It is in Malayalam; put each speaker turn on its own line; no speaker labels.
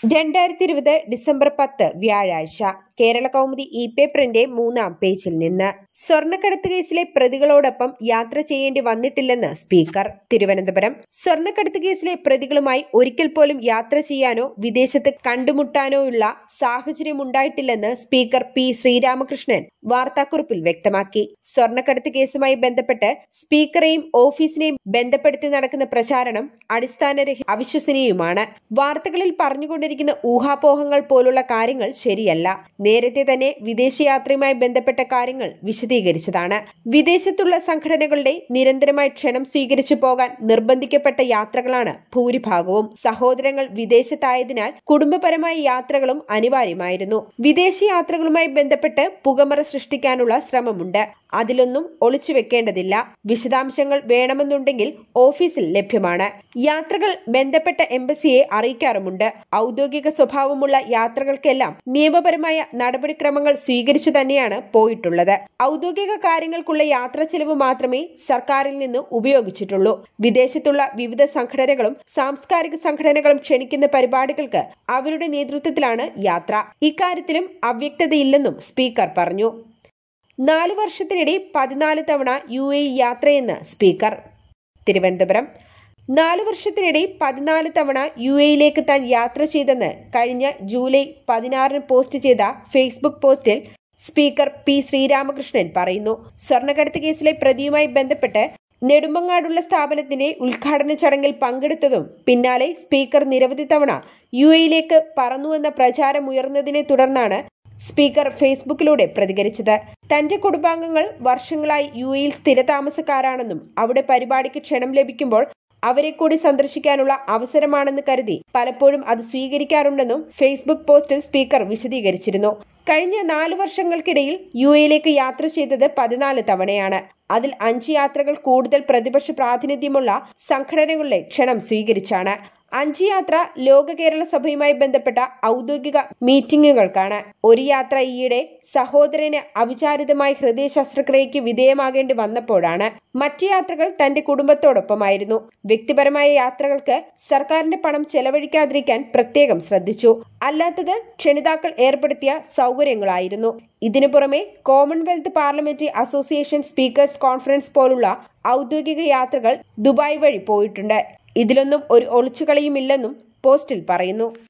രണ്ടായിരത്തി ഇരുപത് ഡിസംബർ പത്ത് വ്യാഴാഴ്ച കേരള കൗമുദി ഇ പേപ്പറിന്റെ മൂന്നാം പേജിൽ നിന്ന് സ്വർണ്ണക്കടത്ത് കേസിലെ പ്രതികളോടൊപ്പം യാത്ര ചെയ്യേണ്ടി വന്നിട്ടില്ലെന്ന് സ്പീക്കർ തിരുവനന്തപുരം സ്വർണ്ണക്കടത്ത് കേസിലെ പ്രതികളുമായി ഒരിക്കൽ പോലും യാത്ര ചെയ്യാനോ വിദേശത്ത് കണ്ടുമുട്ടാനോ ഉള്ള സാഹചര്യമുണ്ടായിട്ടില്ലെന്ന് സ്പീക്കർ പി ശ്രീരാമകൃഷ്ണൻ വാർത്താക്കുറിപ്പിൽ വ്യക്തമാക്കി സ്വർണ്ണക്കടത്ത് കേസുമായി ബന്ധപ്പെട്ട് സ്പീക്കറെയും ഓഫീസിനെയും ബന്ധപ്പെടുത്തി നടക്കുന്ന പ്രചാരണം അടിസ്ഥാനരഹി അവിശ്വസനീയവുമാണ് വാർത്തകളിൽ പറഞ്ഞുകൊണ്ടിരിക്കുന്ന ഊഹാപോഹങ്ങൾ പോലുള്ള കാര്യങ്ങൾ ശരിയല്ല നേരത്തെ തന്നെ വിദേശയാത്രയുമായി ബന്ധപ്പെട്ട കാര്യങ്ങൾ വിശദീകരിച്ചതാണ് വിദേശത്തുള്ള സംഘടനകളുടെ നിരന്തരമായി ക്ഷണം സ്വീകരിച്ചു പോകാൻ നിർബന്ധിക്കപ്പെട്ട യാത്രകളാണ് ഭൂരിഭാഗവും സഹോദരങ്ങൾ വിദേശത്തായതിനാൽ കുടുംബപരമായ യാത്രകളും അനിവാര്യമായിരുന്നു വിദേശ യാത്രകളുമായി ബന്ധപ്പെട്ട് പുകമറ സൃഷ്ടിക്കാനുള്ള ശ്രമമുണ്ട് അതിലൊന്നും ഒളിച്ചു വെക്കേണ്ടതില്ല വിശദാംശങ്ങൾ വേണമെന്നുണ്ടെങ്കിൽ ഓഫീസിൽ ലഭ്യമാണ് യാത്രകൾ ബന്ധപ്പെട്ട എംബസിയെ അറിയിക്കാറുമുണ്ട് ഔദ്യോഗിക സ്വഭാവമുള്ള യാത്രകൾക്കെല്ലാം നിയമപരമായ നടപടിക്രമങ്ങൾ സ്വീകരിച്ചു തന്നെയാണ് പോയിട്ടുള്ളത് ഔദ്യോഗിക കാര്യങ്ങൾക്കുള്ള യാത്രാ ചെലവ് മാത്രമേ സർക്കാരിൽ നിന്ന് ഉപയോഗിച്ചിട്ടുള്ളൂ വിദേശത്തുള്ള വിവിധ സംഘടനകളും സാംസ്കാരിക സംഘടനകളും ക്ഷണിക്കുന്ന പരിപാടികൾക്ക് അവരുടെ നേതൃത്വത്തിലാണ് യാത്ര ഇക്കാര്യത്തിലും അവ്യക്തതയില്ലെന്നും സ്പീക്കർ പറഞ്ഞു നാലു വർഷത്തിനിടെ പതിനാല് തവണ യു എ യാത്രയെന്ന് സ്പീക്കർ തിരുവനന്തപുരം നാലു വർഷത്തിനിടെ പതിനാല് തവണ യു എയിലേക്ക് താൻ യാത്ര ചെയ്തെന്ന് കഴിഞ്ഞ ജൂലൈ പതിനാറിന് പോസ്റ്റ് ചെയ്ത ഫേസ്ബുക്ക് പോസ്റ്റിൽ സ്പീക്കർ പി ശ്രീരാമകൃഷ്ണൻ പറയുന്നു സ്വർണ്ണക്കടത്ത് കേസിലെ പ്രതിയുമായി ബന്ധപ്പെട്ട് നെടുമങ്ങാടുള്ള സ്ഥാപനത്തിന്റെ ഉദ്ഘാടന ചടങ്ങിൽ പങ്കെടുത്തതും പിന്നാലെ സ്പീക്കർ നിരവധി തവണ യു എയിലേക്ക് പറന്നുവെന്ന പ്രചാരം ഉയർന്നതിനെ തുടർന്നാണ് സ്പീക്കർ ഫേസ്ബുക്കിലൂടെ പ്രതികരിച്ചത് തന്റെ കുടുംബാംഗങ്ങൾ വർഷങ്ങളായി യു എയിൽ സ്ഥിരതാമസക്കാരാണെന്നും അവിടെ പരിപാടിക്ക് ക്ഷണം ലഭിക്കുമ്പോൾ അവരെ കൂടി സന്ദർശിക്കാനുള്ള അവസരമാണെന്ന് കരുതി പലപ്പോഴും അത് സ്വീകരിക്കാറുണ്ടെന്നും ഫേസ്ബുക്ക് പോസ്റ്റിൽ സ്പീക്കർ വിശദീകരിച്ചിരുന്നു കഴിഞ്ഞ നാലു വർഷങ്ങൾക്കിടയിൽ യു എയിലേക്ക് യാത്ര ചെയ്തത് പതിനാല് തവണയാണ് അതിൽ അഞ്ച് യാത്രകൾ കൂടുതൽ പ്രതിപക്ഷ പ്രാതിനിധ്യമുള്ള സംഘടനകളുടെ ക്ഷണം സ്വീകരിച്ചാണ് അഞ്ച് യാത്ര ലോക കേരള സഭയുമായി ബന്ധപ്പെട്ട ഔദ്യോഗിക മീറ്റിംഗുകൾക്കാണ് ഒരു യാത്ര ഈയിടെ സഹോദരന് അവിചാരിതമായി ഹൃദയ ശസ്ത്രക്രിയയ്ക്ക് വിധേയമാകേണ്ടി വന്നപ്പോഴാണ് മറ്റ് യാത്രകൾ തന്റെ കുടുംബത്തോടൊപ്പമായിരുന്നു വ്യക്തിപരമായ യാത്രകൾക്ക് സർക്കാരിന്റെ പണം ചെലവഴിക്കാതിരിക്കാൻ പ്രത്യേകം ശ്രദ്ധിച്ചു അല്ലാത്തത് ക്ഷണിതാക്കൾ ഏർപ്പെടുത്തിയ സൗകര്യങ്ങളായിരുന്നു ഇതിനു പുറമെ commonwealth parliamentary association speakers conference പോലുള്ള ഔദ്യോഗിക യാത്രകൾ ദുബായ് വഴി പോയിട്ടുണ്ട് ഇതിലൊന്നും ഒരു ഒളിച്ചുകളിയുമില്ലെന്നും പോസ്റ്റിൽ പറയുന്നു